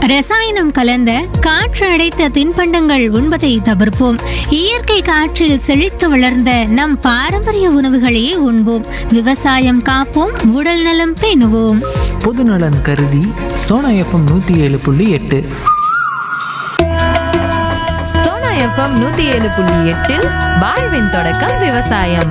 ரசாயனம் கலந்த காற்று அடைத்த தின்பண்டங்கள் உண்பதை தவிர்ப்போம் இயற்கை காற்றில் செழித்து வளர்ந்த நம் பாரம்பரிய உணவுகளையே உண்போம் விவசாயம் காப்போம் உடல் நலம் பேணுவோம் பொதுநலன் கருதி சோனா எஃப்எம் நூற்றி ஏழு புள்ளி எட்டு சோனா எஃப்எம் நூத்தி ஏழு புள்ளி எட்டில் வாழ்வின் தொடக்கம் விவசாயம்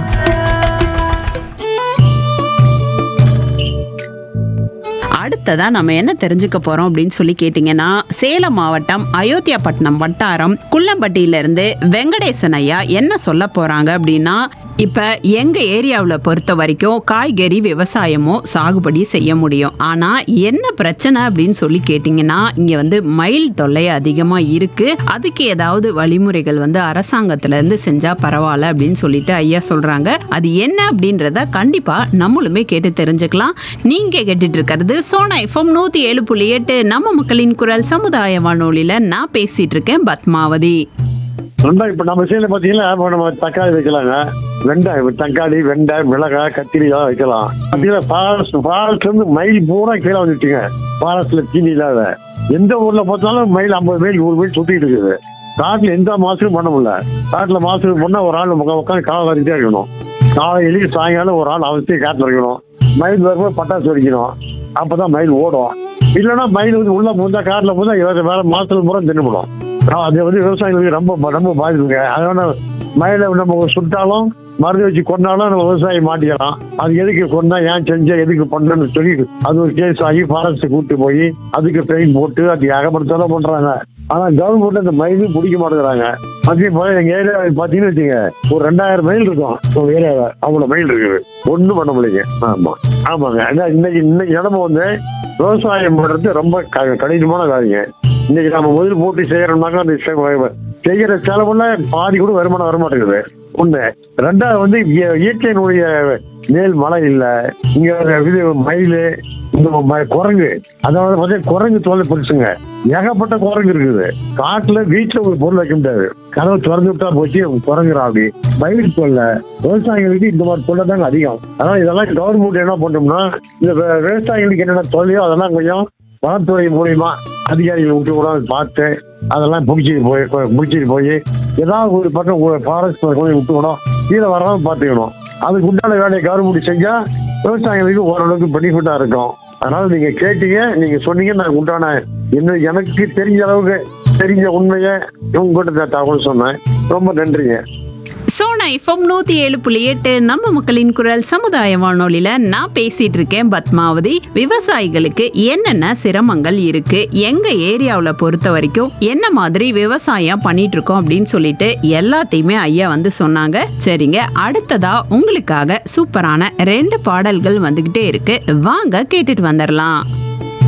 அடுத்ததா நம்ம என்ன தெரிஞ்சுக்க போறோம் அப்படின்னு சொல்லி கேட்டீங்கன்னா சேலம் மாவட்டம் அயோத்தியாபட்டினம் வட்டாரம் குள்ளம்பட்டியில இருந்து வெங்கடேசன் ஐயா என்ன சொல்ல போறாங்க அப்படின்னா இப்ப எங்க ஏரியாவுல பொறுத்த வரைக்கும் காய்கறி விவசாயமோ சாகுபடி செய்ய முடியும் ஆனா என்ன பிரச்சனை அப்படின்னு சொல்லி கேட்டீங்கன்னா இங்க வந்து மயில் தொல்லை அதிகமா இருக்கு அதுக்கு ஏதாவது வழிமுறைகள் வந்து அரசாங்கத்துல இருந்து செஞ்சா பரவாயில்ல அப்படின்னு சொல்லிட்டு ஐயா சொல்றாங்க அது என்ன அப்படின்றத கண்டிப்பா நம்மளுமே கேட்டு தெரிஞ்சுக்கலாம் நீங்க கேட்டுட்டு இருக்கிறது சோனா எஃப்எம் நூத்தி ஏழு புள்ளி எட்டு நம்ம மக்களின் குரல் சமுதாய வானொலியில நான் பேசிட்டு இருக்கேன் பத்மாவதி வெண்டாய் இப்ப நம்ம சைடுல பாத்தீங்கன்னா இப்ப நம்ம தக்காளி வைக்கலாங்க வெண்டாய் தக்காளி வெண்டாய் மிளகாய் கத்திரி எல்லாம் வைக்கலாம் பாத்தீங்கன்னா ஃபாரஸ்ட் ஃபாரஸ்ட்ல இருந்து மயில் பூரா கீழே வந்துட்டுங்க ஃபாரஸ்ட்ல தீனி இல்லாத எந்த ஊர்ல பார்த்தாலும் மயில் ஐம்பது மைல் நூறு மைல் சுத்திட்டு இருக்குது காட்டுல எந்த மாசமும் பண்ண முடியல காட்டுல மாசத்துக்கு பண்ணா ஒரு ஆள் முகம் உட்காந்து காலை வரைக்கிட்டே இருக்கணும் காலையிலேயும் சாயங்காலம் ஒரு ஆள் அவசியம் காத்துல இருக்கணும் மயில் வரும்போது பட்டாசு வெடிக்கணும் அப்பதான் மயில் ஓடும் இல்லைன்னா மயில் வந்து உள்ள பூந்தா காட்டுல பூந்தா வேற வேற மாசத்துல பூரா தின்னுபடும் அது வந்து விவசாயிகளுக்கு ரொம்ப ரொம்ப பாதிப்புங்க அதனால மயிலை நம்ம சுட்டாலும் மருந்து வச்சு கொண்டாலும் நம்ம விவசாயி மாட்டிக்கலாம் அது எதுக்கு கொண்டா ஏன் செஞ்ச எதுக்கு பண்ணணும்னு சொல்லி அது ஒரு கேஸ் ஆகி ஃபாரஸ்ட் கூட்டு போய் அதுக்கு பெயின் போட்டு அது ஏகப்படுத்தாலும் பண்றாங்க ஆனா கவர்மெண்ட் அந்த மயிலும் பிடிக்க மாட்டேங்கிறாங்க அதே போல எங்க ஏரியா பாத்தீங்கன்னு வச்சுங்க ஒரு ரெண்டாயிரம் மைல் இருக்கும் ஒரு ஏரியாவில் அவ்வளவு மைல் இருக்குது ஒண்ணும் பண்ண முடியல ஆமா ஆமாங்க அதான் இன்னைக்கு இன்னைக்கு நிலைமை வந்து விவசாயம் பண்றது ரொம்ப க- கடினமான காரியம் இன்னைக்கு நம்ம முதல் போட்டு செய்யறோம்னாக்கா அந்த செ- செய்யற செலவுல பாதி கூட வருமானம் வர மாட்டேங்குது ஒண்ணு ரெண்டாவது வந்து இய- இயற்கையினுடைய மேல் மழை இல்ல இங்க ஒரு இது மயில் இந்த ம- குரங்கு அதாவது பார்த்தீங்கன்னா குரங்கு தொலை பிடிச்சுங்க ஏகப்பட்ட குரங்கு இருக்குது காட்டுல வீட்டுல ஒரு பொருள் வைக்க முடியாது கதவை திறந்து விட்டா போச்சு குரங்குறா அப்படி மயில் தொல்லை விவசாயிகளுக்கு இந்த மாதிரி தொல்லை தாங்க அதிகம் அதனால இதெல்லாம் கவர்மெண்ட் என்ன பண்ணோம்னா இந்த வி- விவசாயிகளுக்கு என்னென்ன தொல்லையோ அதெல்லாம் கொஞ்சம் வனத்துறை மூலியமா அதிகாரிகள் விட்டு கூட பார்த்து அதெல்லாம் பிடிச்சிட்டு போய் பிடிச்சிட்டு போய் ஏதாவது ஒரு பக்கம் ஃபாரஸ்ட் கொஞ்சம் விட்டுக்கணும் கீழே வராம பார்த்துக்கணும் அதுக்கு உண்டான வேலையை கவர்மெண்ட் செஞ்சா விவசாயிகளுக்கு ஓரளவுக்கு பெனிஃபிட்டா இருக்கும் அதனால நீங்க கேட்டீங்க நீங்க சொன்னீங்க நான் உண்டான என்ன எனக்கு தெரிஞ்ச அளவுக்கு தெரிஞ்ச உண்மையை உங்ககிட்ட நான் தகவல் சொன்னேன் ரொம்ப நன்றிங்க சோனா எஃப்எம் நூத்தி ஏழு புள்ளி எட்டு நம்ம மக்களின் குரல் சமுதாய வானொலியில நான் பேசிட்டு இருக்கேன் பத்மாவதி விவசாயிகளுக்கு என்னென்ன சிரமங்கள் இருக்கு எங்க ஏரியாவுல பொறுத்த வரைக்கும் என்ன மாதிரி விவசாயம் பண்ணிட்டு இருக்கோம் அப்படின்னு சொல்லிட்டு எல்லாத்தையுமே ஐயா வந்து சொன்னாங்க சரிங்க அடுத்ததா உங்களுக்காக சூப்பரான ரெண்டு பாடல்கள் வந்துகிட்டே இருக்கு வாங்க கேட்டுட்டு வந்துடலாம்